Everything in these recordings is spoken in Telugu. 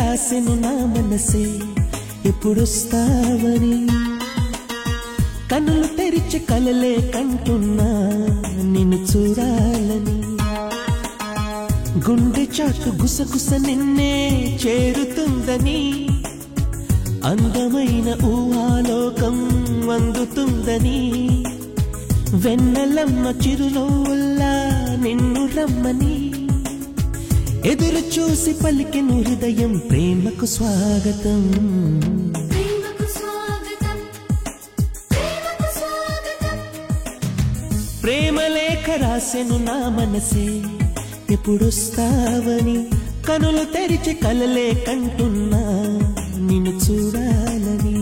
రాసెను నా మనసే ఎప్పుడొస్తావని కన్నులు తెరిచి కలలే కంటున్నా నిన్ను చూడాలని గుండె చాటు గుసగుస నిన్నే చేరుతుందని అందమైన ఊహాలోకం అందుతుందని వెన్నెలమ్మ చిరునవ్వుల్లా నిన్ను రమ్మని ఎదురు చూసి పలికెను హృదయం ప్రేమకు స్వాగతం ప్రేమకు స్వాగతం ప్రేమకు స్వాగతం ప్రేమలేఖ రాసెను నా మనసే ఎప్పుడొస్తావని కనులు తెరిచి కలలే కంటున్నా నిన్ను చూడాలని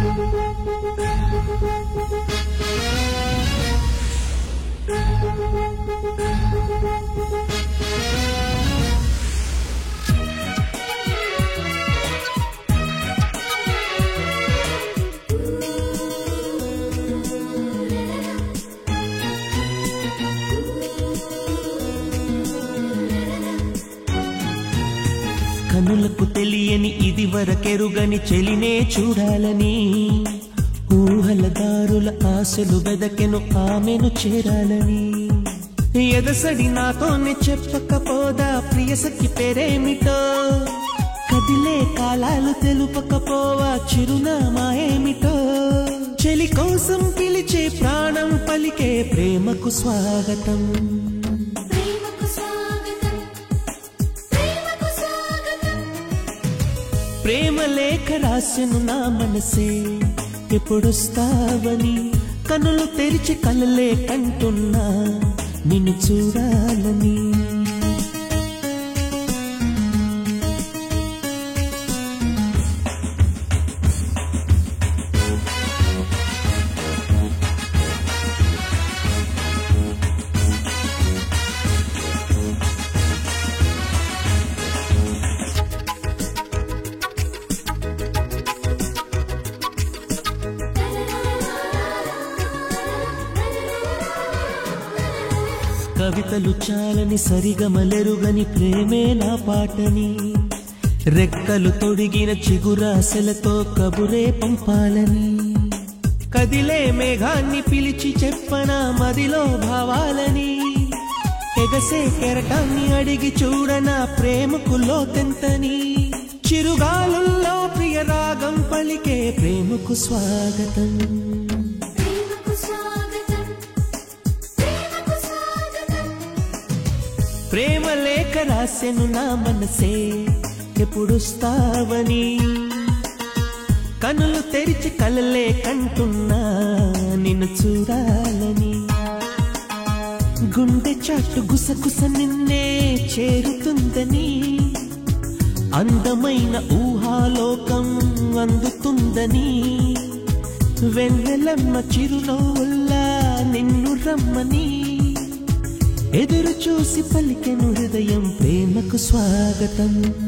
కనులకు తెలియని ఇది వరకెరుగని చెలినే చూడాలని ఊహల దారుల ఆశలు వెదకెను ఆమెను చేరాలని ఎదసడి నాతోనే చెప్పకపోదా ప్రియసఖి పేరేమిటో కదిలే కాలాలు తెలుపకపోవా చిరునామా ఏమిటో చెలి కోసం పిలిచే ప్రాణం పలికే ప్రేమకు స్వాగతం ప్రేమకు స్వాగతం ప్రేమకు స్వాగతం ప్రేమ లేఖ రాసెను నా మనసే ఎప్పుడొస్తావని కనులు తెరిచి కలలే కంటున్నా నిన్ను చూడాలని కవితలు చాలని సరిగమలెరుగని ప్రేమే నా పాటని రెక్కలు తొడిగిన చిగురాశలతో కబురే పంపాలని కదిలే మేఘాన్ని పిలిచి చెప్పన మదిలో భావాలని ఎగసే కెరటాన్ని అడిగి చూడన ప్రేమకు లోతెంతని చిరుగాలుల్లో ప్రియ రాగం పలికే ప్రేమకు స్వాగతం ప్రేమకు స్వాగతం ప్రేమకు స్వాగతం ప్రేమ లేఖ రాసెను నా మనసే ఎప్పుడొస్తావని కనులు తెరిచి కలలే కంటున్నా నిన్ను చూడాలని గుండె చాటు గుసగుస నిన్నే చేరుతుందని అందమైన ఊహాలోకం అందుతుందని వెన్నెలమ్మ చిరునవ్వుల్లా నిన్ను రమ్మని ఎదురు చూసి పలికెను హృదయం ప్రేమకు స్వాగతం